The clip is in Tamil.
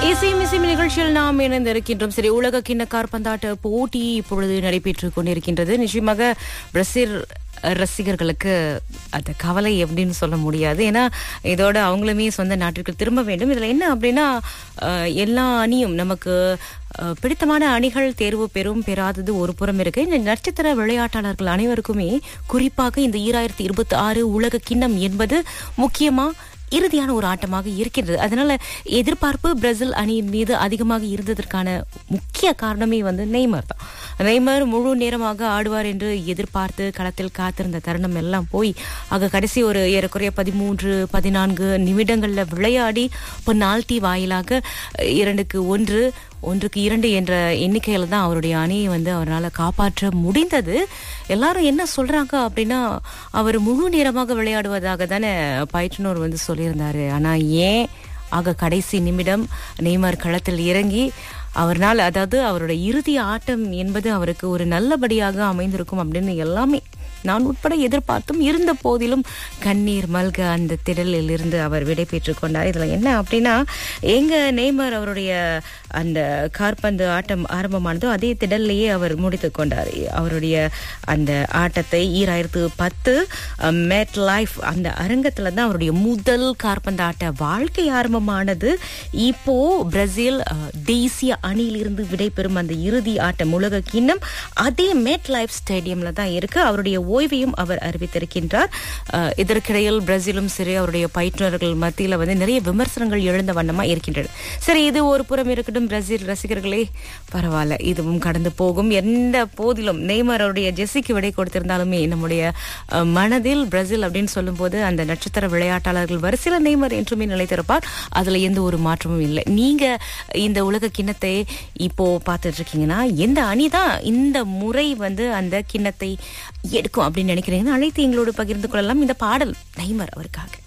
இசை மிசிமி நிகழ்ச்சியில் நாம் இணைந்திருக்கின்றோம் சரி உலக கிண்ண காற்பந்தாட்ட போட்டி இப்பொழுது நடைபெற்றுக் கொண்டிருக்கின்றது நிச்சயமாக பிரசில் ரசிகர்களுக்கு அந்த கவலை எப்படின்னு சொல்ல முடியாது ஏன்னா இதோட அவங்களுமே சொந்த நாட்டிற்கு திரும்ப வேண்டும் இதுல என்ன அப்படின்னா அஹ், எல்லா அணியும் நமக்கு அஹ், பிடித்தமான அணிகள் தேர்வு பெறும் பெறாதது ஒரு புறம் இருக்கு இந்த நட்சத்திர விளையாட்டாளர்கள் அனைவருக்குமே குறிப்பாக இந்த ஈராயிரத்தி இருபத்தி ஆறு உலக கிண்ணம் என்பது முக்கியமா இறுதியான ஒரு ஆட்டமாக இருக்கின்றது அதனால எதிர்பார்ப்பு பிரேசில் அணியின் மீது அதிகமாக இருந்ததற்கான முக்கிய காரணமே வந்து நெய்மர் தான் நெய்மர் முழு நேரமாக ஆடுவார் என்று எதிர்பார்த்து களத்தில் காத்திருந்த தருணம் எல்லாம் போய் ஆக கடைசி ஒரு ஏறக்குறைய பதிமூன்று பதினான்கு நிமிடங்கள்ல விளையாடி பெனால்டி வாயிலாக இரண்டுக்கு ஒன்று ஒன்றுக்கு இரண்டு என்ற எண்ணிக்கையில தான் அவருடைய அணியை வந்து அவரால் காப்பாற்ற முடிந்தது எல்லாரும் என்ன சொல்றாங்க அப்படின்னா அவர் முழு நேரமாக விளையாடுவதாக தானே பயிற்றுனர் வந்து சொல்லியிருந்தாரு ஆனா ஏன் ஆக கடைசி நிமிடம் நெய்மார் களத்தில் இறங்கி அவர்னால் அதாவது அவருடைய இறுதி ஆட்டம் என்பது அவருக்கு ஒரு நல்லபடியாக அமைந்திருக்கும் அப்படின்னு எல்லாமே நான் உட்பட எதிர்பார்த்தும் இருந்த போதிலும் கண்ணீர் மல்க அந்த திடலில் இருந்து அவர் விடை பெற்றுக் கொண்டார் இதுல என்ன அப்படின்னா எங்க நெய்மர் அவருடைய அந்த கார்பந்து ஆட்டம் ஆரம்பமானதோ அதே திடல்லையே அவர் முடித்துக் கொண்டார் அவருடைய அந்த ஆட்டத்தை ஈராயிரத்து பத்து மேட் லைஃப் அந்த அரங்கத்துல தான் அவருடைய முதல் கார்பந்து ஆட்ட வாழ்க்கை ஆரம்பமானது இப்போ பிரேசில் அஹ், தேசிய அணியிலிருந்து விடைபெறும் அந்த இறுதி ஆட்டம் உலக கிண்ணம் அதே மேட் லைஃப் ஸ்டேடியம்ல தான் இருக்கு அவருடைய ஓய்வையும் அவர் அறிவித்திருக்கின்றார் அஹ், இதற்கிடையில் பிரேசிலும் சரி அவருடைய பயிற்றுனர்கள் மத்தியில வந்து நிறைய விமர்சனங்கள் எழுந்த வண்ணமா இருக்கின்றன சரி இது ஒரு புறம் இருக்கட்டும் பிரேசில் ரசிகர்களே பரவாயில்ல இதுவும் கடந்து போகும் எந்த போதிலும் நெய்மர் அவருடைய ஜெஸ்ஸிக்கு விடை கொடுத்திருந்தாலுமே நம்முடைய அஹ், மனதில் பிரேசில் அப்படின்னு சொல்லும்போது அந்த நட்சத்திர விளையாட்டாளர்கள் வரிசையில நெய்மர் என்றுமே நிலைத்திருப்பார் அதுல எந்த ஒரு மாற்றமும் இல்லை நீங்க இந்த உலக கிண்ணத்தை இப்போ பார்த்துட்டு இருக்கீங்கன்னா எந்த அணிதான் இந்த முறை வந்து அந்த கிண்ணத்தை எடுக்கும் அப்படின்னு நினைக்கிறீங்கன்னா அழைத்து எங்களோடு பகிர்ந்து கொள்ளலாம் இந்த பாடல் நெய்மர் அவருக்காக